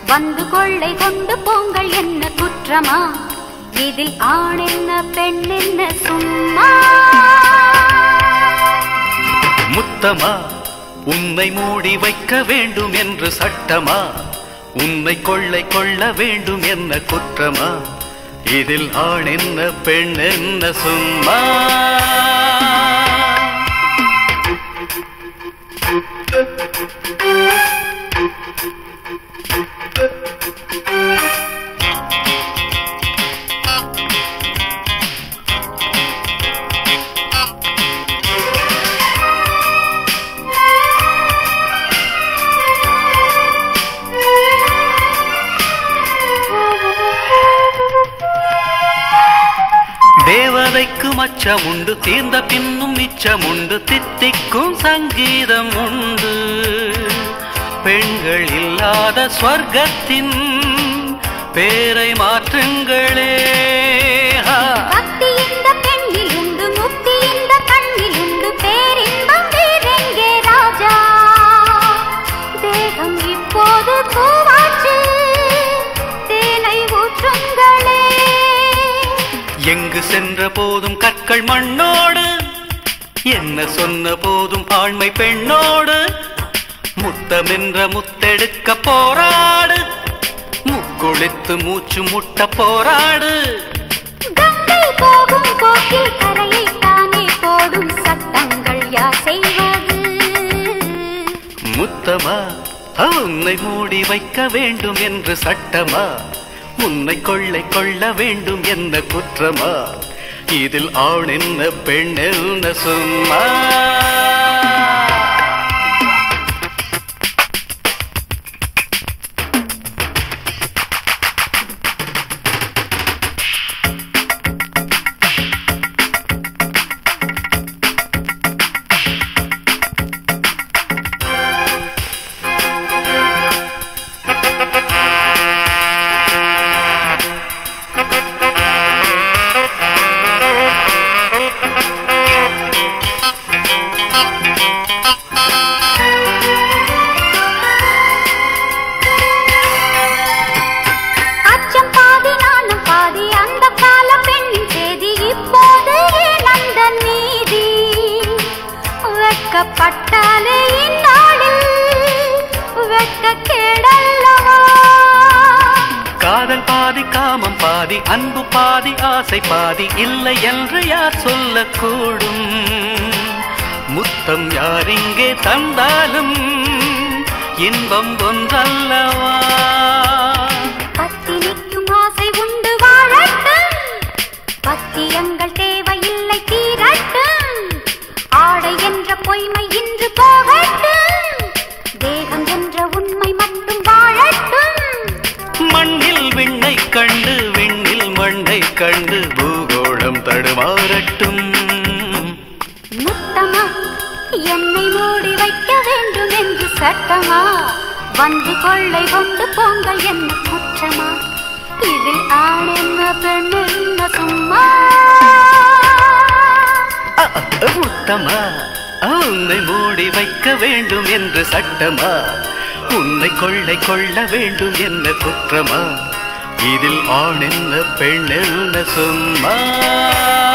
வந்து கொள்ளை கொண்டு போங்கள் என்ன குற்றமா இதில் ஆண் என்ன பெண் என்ன சும்மா முத்தமா உன்னை மூடி வைக்க வேண்டும் என்று சட்டமா உன்னை கொள்ளை கொள்ள வேண்டும் என்ன குற்றமா இதில் ஆண் என்ன பெண் என்ன சும்மா தேவதைக்கு மச்சம் உண்டு தீர்ந்த பின்னும் மிச்சம் உண்டு தித்திக்கும் சங்கீதம் உண்டு பெண்கள் இல்லாத ஸ்வர்க்கத்தின் பேரை மாற்றுங்களே ஆ. பக்தி இந்த பெண்ணில் உண்டு முக்தி இந்த கண்ணில் உண்டு பேரின்பம் வேறெங்கே ராஜா தேகம் இப்போது பூவாச்சு தேனை ஊற்றுங்களே எங்கு சென்ற போதும் கற்கள் மண்ணோடு என்ன சொன்ன போதும் ஆண்மை பெண்ணோடு முத்தமென்ற முத்தெடுக்க போராடு முக்குளித்து மூச்சு முட்ட போராடு கங்கை போகும் போக்கில் கரையை தானே போடும் சத்தங்கள் யார் செய்வது முத்தமா உன்னை மூடி வைக்க வேண்டும் என்று சட்டமா உன்னை கொள்ளை கொள்ள வேண்டும் என்ன குற்றமா இதில் ஆண் என்ன பெண் என்ன சும்மா அச்சம் பாதி நானும் பாதி அந்த கால பெண்ணின் செய்தி இப்போது ஏன் அந்த நீதி வெட்கப்பட்டாலே இந்நாளில் வெட்க கேடல்லவா காதல் பாதி காமம் பாதி அன்பு பாதி ஆசை பாதி இல்லை என்று யார் சொல்லக்கூடும் முத்தம் யார் இங்கே தந்தாலும் இன்பம் ஒன்றல்லவா பத்தினிக்கும் ஆசை உண்டு வாழட்டும் பத்தியங்கள் தேவையில்லை தீரட்டும் ஆடை என்ற பொய்மை இன்று போகட்டும் தேகம் என்ற உண்மை மட்டும் வாழட்டும் மண்ணில் விண்ணை கண்டு விண்ணில் மண்ணை கண்டு பூகோளம் தடுமாறட்டும் முத்தமா என்னை மூடி வைக்க வேண்டும் என்று சட்டமா வந்து கொள்ளை கொண்டு போங்கள் என்ன குற்றமா இதில் ஆண் என்ன பெண் என்ன சும்மா அ, அ, முத்தமா உன்னை மூடி வைக்க வேண்டும் என்று சட்டமா உன்னை கொள்ளை கொள்ள வேண்டும் என்ன குற்றமா இதில் ஆண் என்ன பெண் என்ன சும்மா